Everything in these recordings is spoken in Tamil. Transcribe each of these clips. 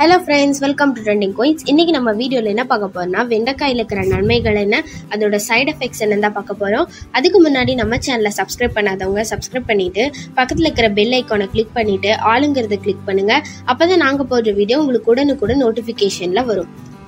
hello friends welcome to trending coins இன்னைக்கு நம்ம வீடியோவில் என்ன பார்க்க போறோம்னா வெண்டைக்காயில் இருக்கிற நன்மைகள் என்ன அதோட சைடு எஃபெக்ட்ஸ் என்னன்னு தான் பார்க்க போகிறோம் அதுக்கு முன்னாடி நம்ம சேனலை சப்ஸ்கிரைப் பண்ணாதவங்க சப்ஸ்கிரைப் பண்ணிட்டு பக்கத்தில் இருக்கிற பெல் ஐக்கானை கிளிக் பண்ணிட்டு ஆளுங்கிறத கிளிக் பண்ணுங்க அப்போ தான் நாங்கள் போடுற வீடியோ உங்களுக்கு உடனுக்குடன் நோட்டிஃபிகேஷனில் வரும்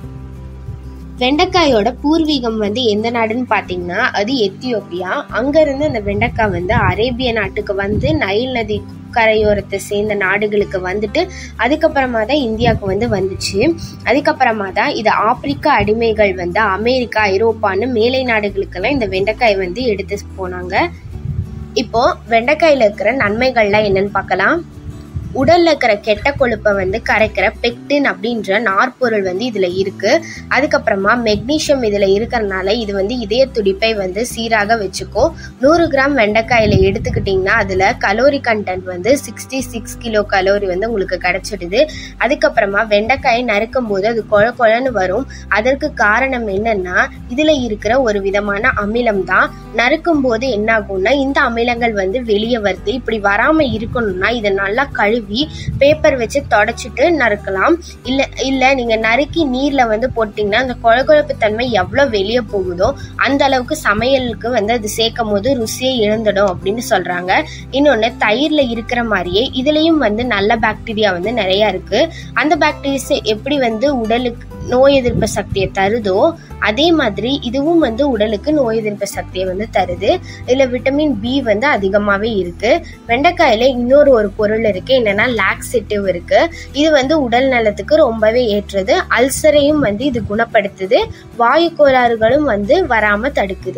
வெண்டைக்காயோட பூர்வீகம் வந்து எந்த நாடுன்னு பார்த்தீங்கன்னா அது எத்தியோப்பியா அங்கேருந்து அந்த வெண்டைக்காய் வந்து அரேபிய நாட்டுக்கு வந்து நைல் நதி கரையோரத்தை சேர்ந்த நாடுகளுக்கு வந்துட்டு அதுக்கப்புறமா தான் இந்தியாவுக்கு வந்து வந்துச்சு அதுக்கப்புறமா தான் இது ஆப்பிரிக்க அடிமைகள் வந்து அமெரிக்கா ஐரோப்பான்னு மேலை நாடுகளுக்கெல்லாம் இந்த வெண்டைக்காய் வந்து எடுத்து போனாங்க இப்போ வெண்டைக்காயில் இருக்கிற நன்மைகள்லாம் என்னன்னு பார்க்கலாம் உடல்ல இருக்கிற கெட்ட கொழுப்பை வந்து கரைக்கிற பெக்டின் அப்படின்ற நார்ப்பொருள் வந்து இதுல இருக்கு அதுக்கப்புறமா மெக்னீஷியம் இதுல இருக்கிறனால இது வந்து இதய துடிப்பை வந்து சீராக வச்சுக்கும் நூறு கிராம் வெண்டைக்காயில எடுத்துக்கிட்டிங்கன்னா அதுல கலோரி கண்டென்ட் வந்து சிக்ஸ்டி சிக்ஸ் கிலோ கலோரி வந்து உங்களுக்கு கிடைச்சிடுது அதுக்கப்புறமா வெண்டைக்காயை நறுக்கும் போது அது கொழ கொழன்னு வரும் அதற்கு காரணம் என்னன்னா இதுல இருக்கிற ஒரு விதமான அமிலம் தான் நறுக்கும் போது என்ன ஆகும்னா இந்த அமிலங்கள் வந்து வெளியே வருது இப்படி வராம இருக்கணும்னா இதை நல்லா கழுவி பேப்பர் வச்சு தொடச்சிட்டு நறுக்கலாம் இல்ல இல்ல நீங்க நறுக்கி நீர்ல வந்து போட்டீங்கன்னா அந்த கொழகொழப்பு தன்மை எவ்வளவு வெளியே போகுதோ அந்த அளவுக்கு சமையலுக்கு வந்து அது சேர்க்கும் போது ருசியை இழந்துடும் அப்படின்னு சொல்றாங்க இன்னொன்னு தயிர்ல இருக்கிற மாதிரியே இதுலயும் வந்து நல்ல பாக்டீரியா வந்து நிறைய இருக்கு அந்த பாக்டீரியாஸ் எப்படி வந்து உடலுக்கு நோய் எதிர்ப்பு சக்தியை தருதோ அதே மாதிரி இதுவும் வந்து உடலுக்கு நோய் எதிர்ப்பு சக்தியை வந்து தருது இதுல விட்டமின் பி வந்து அதிகமாவே இருக்கு வெண்டைக்காயில இன்னொரு ஒரு பொருள் இருக்கு என்னன்னா லாக்ஸிட்டிவ் இருக்கு இது வந்து உடல் நலத்துக்கு ரொம்பவே ஏற்றது அல்சரையும் வந்து இது குணப்படுத்துது வாயு கோளாறுகளும் வந்து வராம தடுக்குது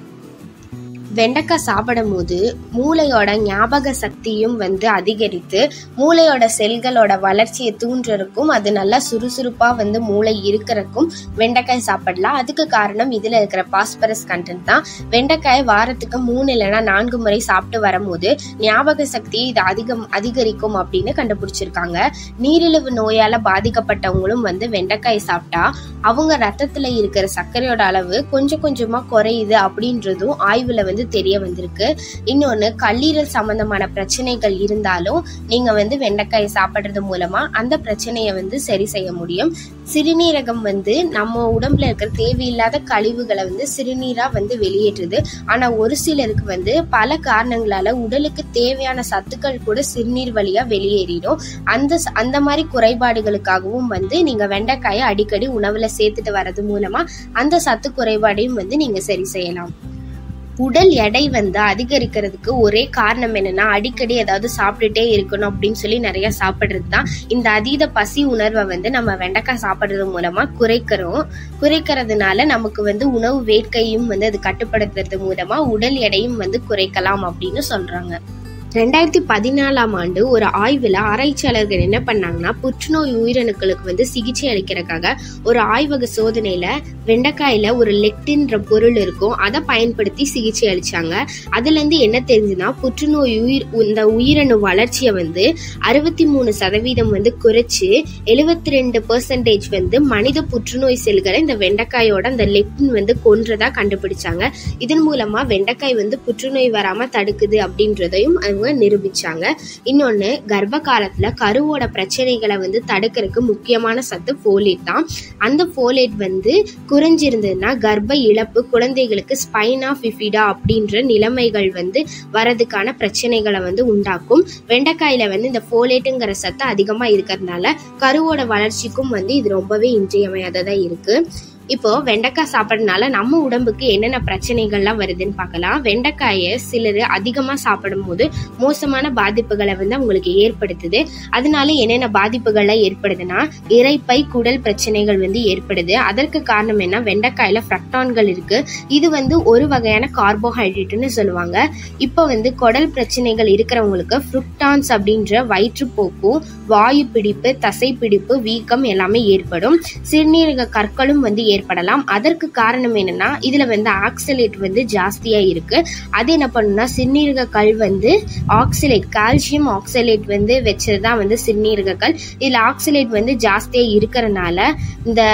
வெண்டைக்காய் சாப்பிடும் போது மூளையோட ஞாபக சக்தியும் வந்து அதிகரித்து மூளையோட செல்களோட வளர்ச்சியை தூண்டுறதுக்கும் அது நல்லா சுறுசுறுப்பா வந்து மூளை இருக்கிறதுக்கும் வெண்டைக்காய் சாப்பிடலாம் அதுக்கு காரணம் இதுல இருக்கிற பாஸ்பரஸ் கண்டென்ட் தான் வெண்டைக்காய் வாரத்துக்கு மூணு இல்லைன்னா நான்கு முறை சாப்பிட்டு வரும்போது ஞாபக சக்தியை இது அதிகம் அதிகரிக்கும் அப்படின்னு கண்டுபிடிச்சிருக்காங்க நீரிழிவு நோயால பாதிக்கப்பட்டவங்களும் வந்து வெண்டைக்காய் சாப்பிட்டா அவங்க ரத்தத்துல இருக்கிற சர்க்கரையோட அளவு கொஞ்சம் கொஞ்சமா குறையுது அப்படின்றதும் ஆய்வுல வந்து தெரிய வந்திருக்கு இன்னொன்னு கல்லீரல் சம்பந்தமான பிரச்சனைகள் இருந்தாலும் நீங்க வந்து வெண்டைக்காய் சாப்பிடுறது மூலமா அந்த பிரச்சனையை வந்து சரி செய்ய முடியும் சிறுநீரகம் வந்து நம்ம உடம்புல இருக்கிற தேவையில்லாத கழிவுகளை வந்து சிறுநீரா வந்து வெளியேற்றுது ஆனா ஒரு சிலருக்கு வந்து பல காரணங்களால உடலுக்கு தேவையான சத்துக்கள் கூட சிறுநீர் வழியா வெளியேறிடும் அந்த அந்த மாதிரி குறைபாடுகளுக்காகவும் வந்து நீங்க வெண்டைக்காயை அடிக்கடி உணவுல சேர்த்துட்டு வர்றது மூலமா அந்த சத்து குறைபாடையும் வந்து நீங்க சரி செய்யலாம் உடல் எடை வந்து அதிகரிக்கிறதுக்கு ஒரே காரணம் என்னன்னா அடிக்கடி ஏதாவது சாப்பிட்டுட்டே இருக்கணும் அப்படின்னு சொல்லி நிறைய சாப்பிடுறது தான் இந்த அதீத பசி உணர்வை வந்து நம்ம வெண்டைக்காய் சாப்பிடுறது மூலமா குறைக்கிறோம் குறைக்கிறதுனால நமக்கு வந்து உணவு வேட்கையும் வந்து அது கட்டுப்படுத்துறது மூலமா உடல் எடையும் வந்து குறைக்கலாம் அப்படின்னு சொல்றாங்க ரெண்டாயிரத்தி பதினாலாம் ஆண்டு ஒரு ஆய்வில் ஆராய்ச்சியாளர்கள் என்ன பண்ணாங்கன்னா புற்றுநோய் உயிரணுக்களுக்கு வந்து சிகிச்சை அளிக்கிறதுக்காக ஒரு ஆய்வக சோதனையில வெண்டைக்காயில ஒரு லெக்டின்ற பொருள் இருக்கும் அதை பயன்படுத்தி சிகிச்சை அளிச்சாங்க அதுல இருந்து என்ன தெரிஞ்சுன்னா புற்றுநோய் உயிர் இந்த உயிரணு வளர்ச்சியை வந்து அறுபத்தி மூணு சதவீதம் வந்து குறைச்சு எழுபத்தி ரெண்டு பெர்சன்டேஜ் வந்து மனித புற்றுநோய் செல்களை இந்த வெண்டைக்காயோட அந்த லெக்டின் வந்து கொன்றதா கண்டுபிடிச்சாங்க இதன் மூலமா வெண்டைக்காய் வந்து புற்றுநோய் வராம தடுக்குது அப்படின்றதையும் அவங்க நிரூபிச்சாங்க இன்னொன்னு கர்ப்ப காலத்துல கருவோட பிரச்சனைகளை வந்து தடுக்கிறதுக்கு முக்கியமான சத்து ஃபோலேட் தான் அந்த ஃபோலேட் வந்து குறைஞ்சிருந்ததுன்னா கர்ப்ப இழப்பு குழந்தைகளுக்கு ஸ்பைனா ஃபிஃபிடா அப்படின்ற நிலைமைகள் வந்து வரதுக்கான பிரச்சனைகளை வந்து உண்டாக்கும் வெண்டைக்காயில வந்து இந்த ஃபோலேட்டுங்கிற சத்து அதிகமா இருக்கிறதுனால கருவோட வளர்ச்சிக்கும் வந்து இது ரொம்பவே இன்றியமையாததா இருக்கு இப்போ வெண்டைக்காய் சாப்பிட்றதுனால நம்ம உடம்புக்கு என்னென்ன பிரச்சனைகள்லாம் வருதுன்னு பார்க்கலாம் வெண்டைக்காயை சிலர் அதிகமாக சாப்பிடும் போது மோசமான பாதிப்புகளை வந்து அவங்களுக்கு ஏற்படுத்துது அதனால என்னென்ன பாதிப்புகள்லாம் ஏற்படுதுன்னா இறைப்பை குடல் பிரச்சனைகள் வந்து ஏற்படுது அதற்கு காரணம் என்ன வெண்டைக்காயில ஃப்ரக்டான்கள் இருக்கு இது வந்து ஒரு வகையான கார்போஹைட்ரேட்னு சொல்லுவாங்க இப்போ வந்து குடல் பிரச்சனைகள் இருக்கிறவங்களுக்கு ஃப்ருக்டான்ஸ் அப்படின்ற வயிற்றுப்போக்கும் வாயு பிடிப்பு தசை பிடிப்பு வீக்கம் எல்லாமே ஏற்படும் சிறுநீரக கற்களும் வந்து ஏற்படலாம் அதற்கு காரணம் என்னன்னா இதுல வந்து ஆக்சலேட் வந்து ஜாஸ்தியா இருக்கு அது என்ன பண்ணுன்னா சிறுநீரக கல் வந்து ஆக்சலேட் கால்சியம் ஆக்சலேட் வந்து வச்சதுதான் வந்து சிறுநீரக கல் இதுல ஆக்சலேட் வந்து ஜாஸ்தியா இருக்கிறனால இந்த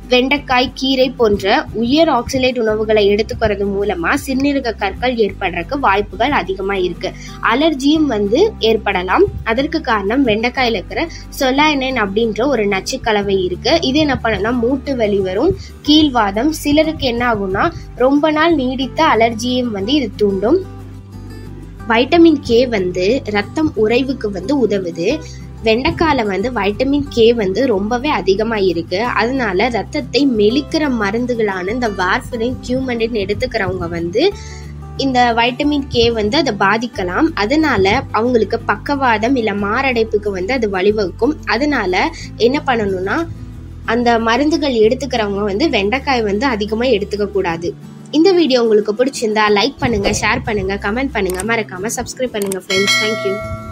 வெண்டைக்காய் கீரை போன்ற உயர் ஆக்சிலேட் உணவுகளை எடுத்துக்கிறது மூலமா சிறுநீரக கற்கள் ஏற்படுறதுக்கு வாய்ப்புகள் அதிகமா இருக்கு அலர்ஜியும் வந்து ஏற்படலாம் அதற்கு காரணம் வெண்டைக்காயில இருக்கிற சொலாயனைன் அப்படின்ற ஒரு நச்சு கலவை இருக்கு இது என்ன பண்ணுன்னா மூட்டு வலி வரும் கீழ்வாதம் சிலருக்கு என்ன ஆகும்னா ரொம்ப நாள் நீடித்த அலர்ஜியும் வந்து இது தூண்டும் வைட்டமின் கே வந்து ரத்தம் உறைவுக்கு வந்து உதவுது வெண்டைக்கால வந்து வைட்டமின் கே வந்து ரொம்பவே அதிகமாக இருக்கு அதனால ரத்தத்தை மெலிக்கிற மருந்துகளான இந்த வார்ஃபரின் கியூமண்டின் எடுத்துக்கிறவங்க வந்து இந்த வைட்டமின் கே வந்து அதை பாதிக்கலாம் அதனால அவங்களுக்கு பக்கவாதம் இல்லை மாரடைப்புக்கு வந்து அது வழிவகுக்கும் அதனால என்ன பண்ணணும்னா அந்த மருந்துகள் எடுத்துக்கிறவங்க வந்து வெண்டைக்காய் வந்து அதிகமாக எடுத்துக்க கூடாது இந்த வீடியோ உங்களுக்கு பிடிச்சிருந்தா லைக் பண்ணுங்க ஷேர் பண்ணுங்க கமெண்ட் பண்ணுங்க மறக்காம சப்ஸ்கிரைப் பண்ணுங்க ஃப்ரெண்ட்ஸ் தேங்க்யூ